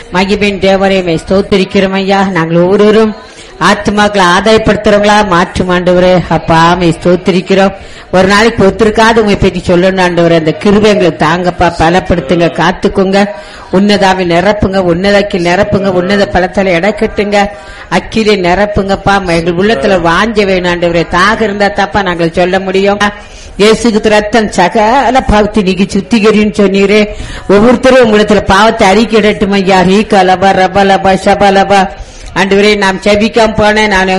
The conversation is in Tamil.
மகிபின் தேவரையுமே ஸ்தோத்திரிக்கிறோம் ஐயா நாங்கள் ஒவ்வொருவரும் ஆத்மாக்களை ஆதாயப்படுத்துறவங்களா மாற்றும் ஆண்டவரே அப்பா ஆமை ஸ்தோத்திரிக்கிறோம் ஒரு நாளைக்கு ஒத்துருக்காது உங்களை பற்றி சொல்லணும் ஆண்டவரே அந்த கிருபை எங்களுக்கு தாங்கப்பா பலப்படுத்துங்க காத்துக்குங்க உன்னதாவை நிரப்புங்க உன்னதாக்கி நிரப்புங்க உன்னத பலத்தால இடக்கட்டுங்க அக்கிலே நிரப்புங்கப்பா எங்கள் உள்ளத்துல வாஞ்ச வேணும் ஆண்டவரே தாக இருந்தா தாப்பா நாங்கள் சொல்ல முடியும் இயேசுக்கு ரத்தம் சகல பாவத்தை நீக்கி சுத்திகரின்னு சொன்னீரே ஒவ்வொருத்தரும் உங்களிடத்துல பாவத்தை அறிக்கிடட்டும் ஐயா ரீ கலபா ரபலபா ஷபலபா ஆண்டவரே நாம் செபிக்காம போனேன் நான்